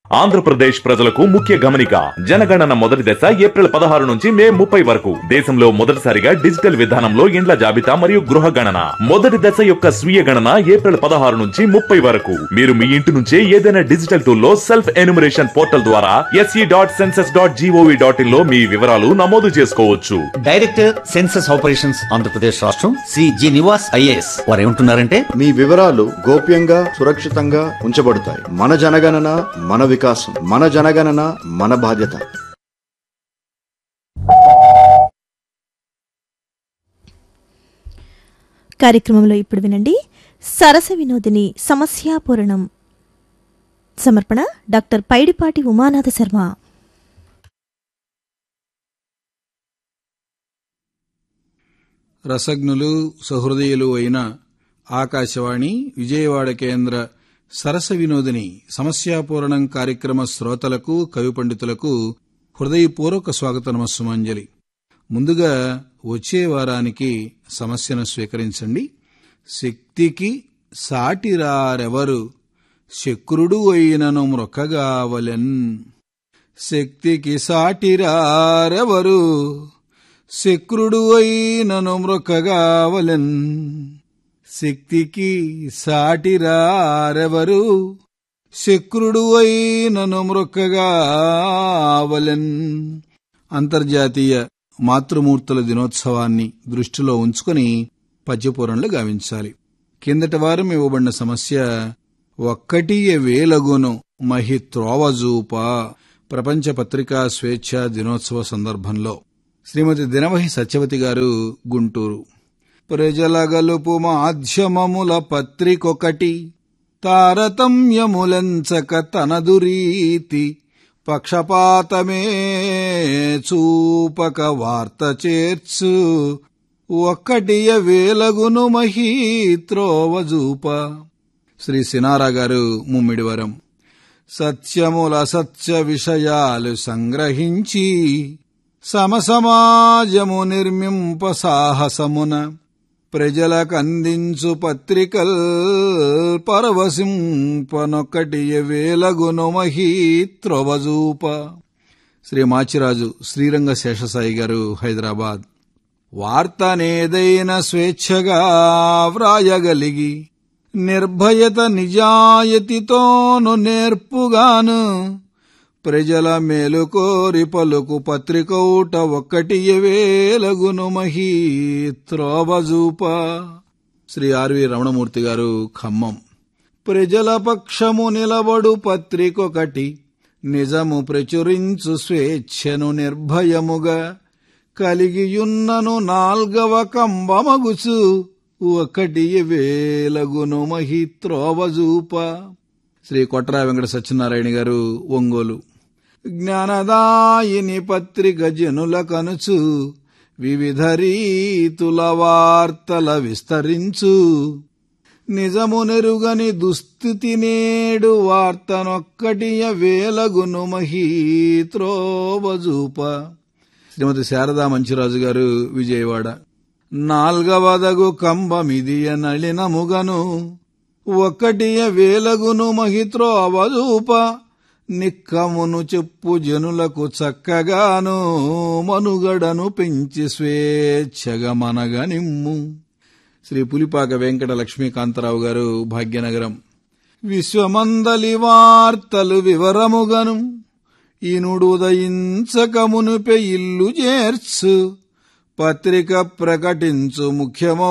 ఆంధ్రప్రదేశ్ ప్రజలకు ముఖ్య గమనిక జనగణన మొదటి దశ ఏప్రిల్ పదహారు నుంచి మే ముప్పై వరకు దేశంలో మొదటిసారిగా డిజిటల్ విధానంలో ఇండ్ల జాబితా మరియు గృహ గణన మొదటి దశ యొక్క స్వీయ గణన ఏప్రిల్ పదహారు నుంచి ముప్పై వరకు మీరు మీ ఇంటి నుంచే ఏదైనా డిజిటల్ టూల్లో సెల్ఫ్ ఎన్యూమరేషన్ పోర్టల్ ద్వారా SE dot census dot GOV dot in లో మీ వివరాలు నమోదు చేసుకోవచ్చు డైరెక్టర్ సెన్సస్ ఆపరేషన్స్ ఆంధ్రప్రదేశ్ రాష్ట్రం శ్రీ జి నివాస్ ఐఏఎస్ వారు ఏమంటున్నారంటే మీ వివరాలు గోప్యంగా సురక్షితంగా ఉంచబడతాయి మన జనగణన మన వికాసం మన జనగణన మన బాధ్యత కార్యక్రమంలో ఇప్పుడు వినండి సరస వినోదిని సమస్యాపూరణం సమర్పణ డాక్టర్ పైడిపాటి ఉమానాథ శర్మ రసజ్ఞులు సహృదయులు అయిన ఆకాశవాణి విజయవాడ కేంద్ర సరస వినోదిని సమస్యాపూరణం కార్యక్రమ శ్రోతలకు కవి పండితులకు హృదయపూర్వక స్వాగత నమస్సుమాంజలి ముందుగా వచ్చే వారానికి సమస్యను స్వీకరించండి శక్తికి సాటిరారెవరు శక్రుడు అయినను మ్రొక్కగావలెన్ శక్తికి సాటిరారెవరు శక్రుడు అయినను మ్రొక్కగావలెన్ శక్తికి సాటిరారెవరు శక్రుడు అయినను మ్రొక్కగావలెన్ అంతర్జాతీయ మాతృమూర్తుల దినోత్సవాన్ని దృష్టిలో ఉంచుకొని పద్యపూరంలో గావించాలి కిందటి వారం ఇవ్వబడిన సమస్య ఒక్కటియ వేలగును మహి త్రోవజూప ప్రపంచ పత్రికా స్వేచ్ఛ దినోత్సవ సందర్భంలో శ్రీమతి దినవహి సత్యవతి గారు గుంటూరు ప్రజల గలుపు మాధ్యమముల పత్రికొకటి తారతమ్యములెంచక తనదు రీతి పక్షపాతమే చూపక వార్త చేర్చు ఒక్కటియ వేలగును మహీత్రోవజూప శ్రీ సినారా గారు ముమ్మిడివరం సత్యముల సత్య విషయాలు సంగ్రహించి సమసమాజము నిర్మింప సాహసమున ప్రజలకందించు పత్రికల్ పరవశింపనొక్కటి వేలగును మహీత్రొవజూప శ్రీ మాచిరాజు శ్రీరంగ శేషసాయి గారు హైదరాబాద్ వార్తనేదైన స్వేచ్ఛగా వ్రాయగలిగి నిర్భయత నిజాయతితోను నేర్పుగాను ప్రజల మేలు కోరి పలుకు పత్రికౌట ఒక్కటి వేలగును మహీ త్రోబజూప శ్రీ ఆర్వి రమణమూర్తి గారు ఖమ్మం ప్రజల పక్షము నిలబడు పత్రికొకటి నిజము ప్రచురించు స్వేచ్ఛను నిర్భయముగా కలిగియున్నను నాల్గవ కంబమగుచు ఒకటి వేలగును మహి త్రోవజూప శ్రీ కొట్రా వెంకట సత్యనారాయణ గారు ఒంగోలు జ్ఞానదాయిని పత్రిక జనుల కనుచు వివిధ రీతుల వార్తల విస్తరించు నిజము నెరుగని దుస్థితి నేడు వార్తనొక్కటియ వేలగును మహీత్రోవజూప శ్రీమతి శారదా మంచిరాజు గారు విజయవాడ నాల్గవదగు కంబమిదియ నళినముగను ఒక్కటియ వేలగును మహిత్రోవజూప నిక్కమును చెప్పు జనులకు చక్కగాను మనుగడను పెంచి స్వేచ్ఛగా మనగనిమ్ము శ్రీ పులిపాక వెంకట లక్ష్మీకాంతరావు గారు భాగ్యనగరం విశ్వమందలి వార్తలు వివరముగను ఈనుడు ఉదయించకమునుపే ఇల్లు చేర్చు పత్రిక ప్రకటించు ముఖ్యమౌ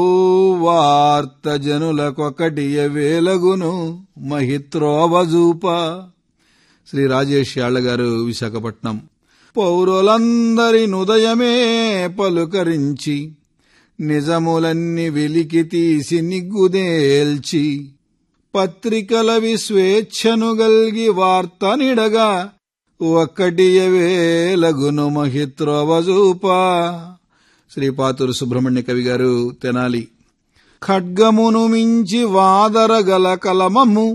వార్త జనులకొకటి వేలగును మహిత్రోవజూప శ్రీ రాజేష్ యాళ్ల గారు విశాఖపట్నం పౌరులందరి నుదయమే పలుకరించి నిజములన్నీ వెలికి తీసి నిగ్గుదేల్చి పత్రికలవి స్వేచ్ఛను గల్గి వార్త నిడగా ఒక్కటి వేలగును మహిత్రోవజూప శ్రీపాతురు సుబ్రహ్మణ్య కవి గారు తెనాలి ఖడ్గమును మించి వాదరగల కలమము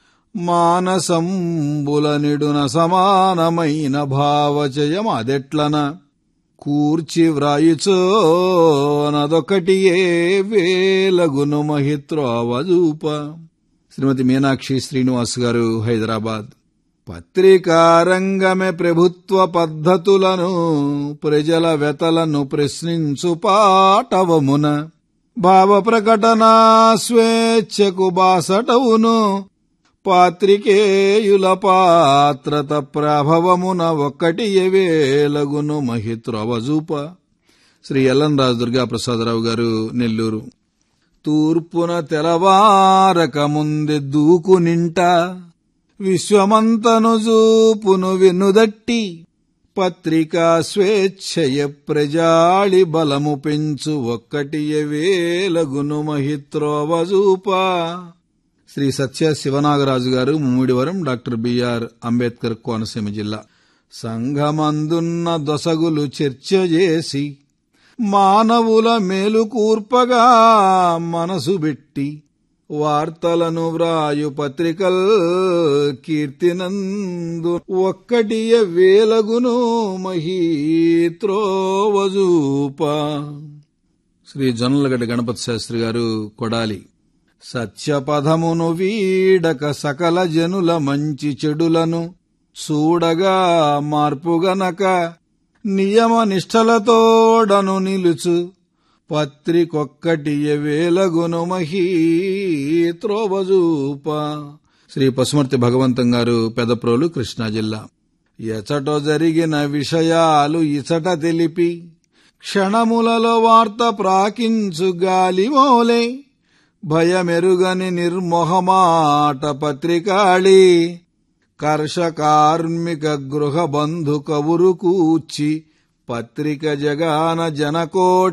మానసంబుల నిడున సమానమైన భావచయమదెట్లన కూర్చి వ్రాయిచోనదొకటియే వేలగును మహిత్రోవజూప శ్రీమతి మీనాక్షి శ్రీనివాస్ గారు హైదరాబాద్ పత్రికారంగమే ప్రభుత్వ పద్ధతులను ప్రజల వెతలను ప్రశ్నించు పాటవమున భావ ప్రకటన స్వేచ్ఛకు బాసటవును పాత్రికేయుల పాత్రత ప్రభవమున ఒక్కటి ఎవేలగును మహిత్రవజూప శ్రీ ఎల్ఎన్ రాజు దుర్గా ప్రసాదరావు గారు నెల్లూరు తూర్పున తెలవారక ముందె దూకు నింట విశ్వమంతను జూపును వెన్నుదట్టి పత్రికా స్వేచ్ఛయ ప్రజాళి బలము పెంచు ఒక్కటి వేలగును మహిత్రోవజూప శ్రీ సత్య శివనాగరాజు గారు ముమ్మిడివరం డాక్టర్ బిఆర్ అంబేద్కర్ కోనసీమ జిల్లా సంఘమందున్న దొసగులు చర్చ చేసి మానవుల మేలు కూర్పగా మనసు పెట్టి వార్తలను వ్రాయు పత్రికల్ కీర్తినందు ఒక్కటియ వేలగును మహీత్రోవజూప శ్రీ జొన్నలగడ్డ గణపతి శాస్త్రి గారు కొడాలి సత్యపథమును వీడక సకల జనుల మంచి చెడులను చూడగా మార్పుగనక నియమ నిష్టలతోడను నిలుచు పత్రికొక్కటి వేలగును మహీ త్రోవజూప శ్రీ పశుమర్తి భగవంతం గారు పెదప్రోలు కృష్ణా జిల్లా ఎచటో జరిగిన విషయాలు ఇచట తెలిపి క్షణములలో వార్త ప్రాకించు గాలిమోలే భయమెరుగని నిర్మోహమాట పత్రికాళి కర్షకార్మిక గృహ బంధు కవురు కూర్చి పత్రిక జగాన జనకోటి